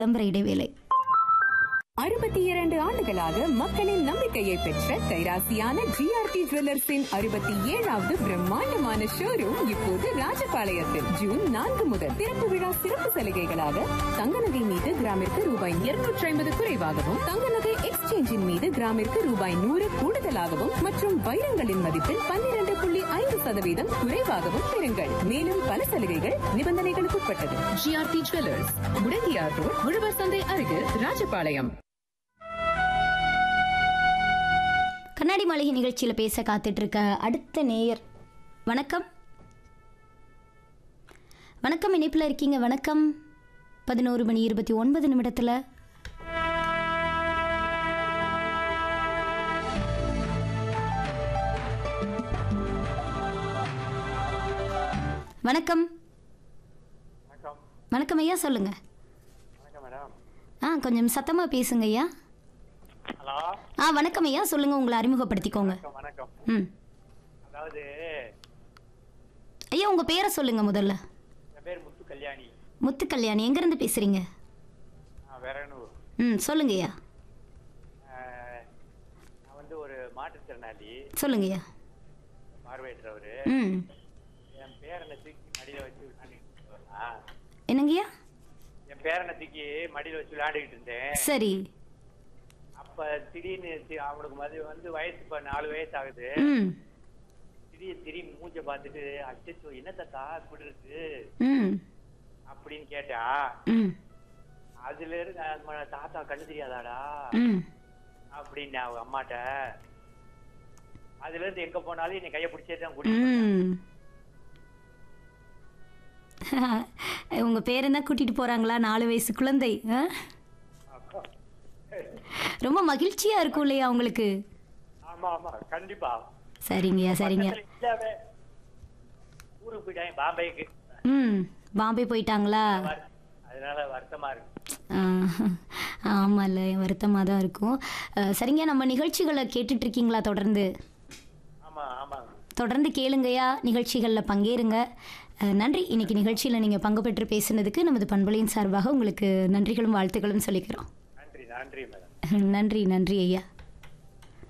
விளம்பர இடைவேளை அறுபத்தி இரண்டு ஆண்டுகளாக மக்களின் நம்பிக்கையை பெற்ற கைராசியான ஜிஆர்டி ஜுவல்லர்ஸின் அறுபத்தி ஏழாவது பிரம்மாண்டமான ஷோரூம் இப்போது ராஜபாளையத்தில் ஜூன் நான்கு முதல் திறப்பு விழா சிறப்பு சலுகைகளாக தங்க நகை மீது கிராமிற்கு ரூபாய் இருநூற்றி ஐம்பது குறைவாகவும் தங்க நகை எக்ஸ்சேஞ்சின் மீது கிராமிற்கு ரூபாய் நூறு கூடுதலாகவும் மற்றும் வைரங்களின் மதிப்பில் பன்னிரண்டு புள்ளி ஐந்து சதவீதம் குறைவாகவும் பெறுங்கள் மேலும் பல சலுகைகள் நிபந்தனைகளுக்கு உட்பட்டது ஜிஆர்டி ஜுவல்லர்ஸ் முடங்கியார் ரோட் உழவர் சந்தை அருகில் ராஜபாளையம் கண்ணாடி மாளிகை நிகழ்ச்சியில் பேச காத்துட்டு இருக்க அடுத்த நேயர் வணக்கம் வணக்கம் இணைப்பில் இருக்கீங்க வணக்கம் பதினோரு மணி இருபத்தி ஒன்பது நிமிடத்தில் வணக்கம் வணக்கம் வணக்கம் ஐயா சொல்லுங்க வணக்கம் மேடம் ஆ கொஞ்சம் சத்தமாக பேசுங்க ஐயா ஹலோ ஆ வணக்கம் ஐயா சொல்லுங்க உங்களை அறிமுகப்படுத்திக்கோங்க வணக்கம் வணக்கம் ம் அதாவது ஐயா உங்கள் பேரை சொல்லுங்க முதல்ல என் பேர் முத்து கல்யாணி முத்து கல்யாணி எங்கேருந்து பேசுகிறீங்க நான் வேறனூர் ம் சொல்லுங்கய்யா அஹ், நான் வந்து ஒரு மாற்றுத்திறனாளி சொல்லுங்கய்யா பார்வையற்றவர் ம் என் பேரனை தூக்கி மடியில் வச்சு விளையாண்டுக்கிட்டு இருந்தேன். என்னங்கய்யா என் பேரனை தூக்கி மடியில் வச்சு விளையாண்டுக்கிட்டு இருந்தேன் சரி அப்ப திடீர்னு தி- அவனுக்கு மது வந்து வயசு இப்போ நாலு வயசு ஆகுது ம் திடீர் திரும்பி மூஞ்ச பார்த்துட்டு அச்சோ என்ன தாத்தா இப்படி இருக்கு ம் அப்படின்னு கேட்டா ம் அதுல இருந்து நம்ம தாத்தா கண்ணு தெரியாதாடா ம் அப்படின்னு அவங்க அம்மாட்ட அதுல இருந்து எங்க போனாலும் என்னை கைய பிடிச்சே தான் கூட்டிட்டு ம் உங்கள் பேரன் தான் கூட்டிகிட்டு போகிறாங்களா நாலு வயசு குழந்தை ஆ ரொம்ப மகிழ்ச்சியாக இருக்கும் இல்லையா உங்களுக்கு ஆமா ஆமா கண்டிப்பா சரிங்கய்யா சரிங்க பக்கத்துல இல்லாம ஊருக்கு போயிட்டாங்க பாம்பேக்கு ம் பாம்பே போயிட்டாங்களா வரு- அதனால வருத்தமா இருக்கு ஆமாம்ல வருத்தமாக தான் இருக்கும் அஹ், சரிங்க நம்ம நிகழ்ச்சிகளை கேட்டுட்டு இருக்கீங்களா தொடர்ந்து ஆமா ஆமா தொடர்ந்து கேளுங்கய்யா நிகழ்ச்சிகளில் பங்கேறுங்க அஹ், நன்றி இன்னைக்கு நிகழ்ச்சியில் நீங்கள் பங்கு பெற்று பேசினதுக்கு நமது பண்பலையின் சார்பாக உங்களுக்கு நன்றிகளும் வாழ்த்துக்களும் சொல்லிக்கிறோம் நன்றி நன்றி மேடம் நன்றி நன்றி ஐயா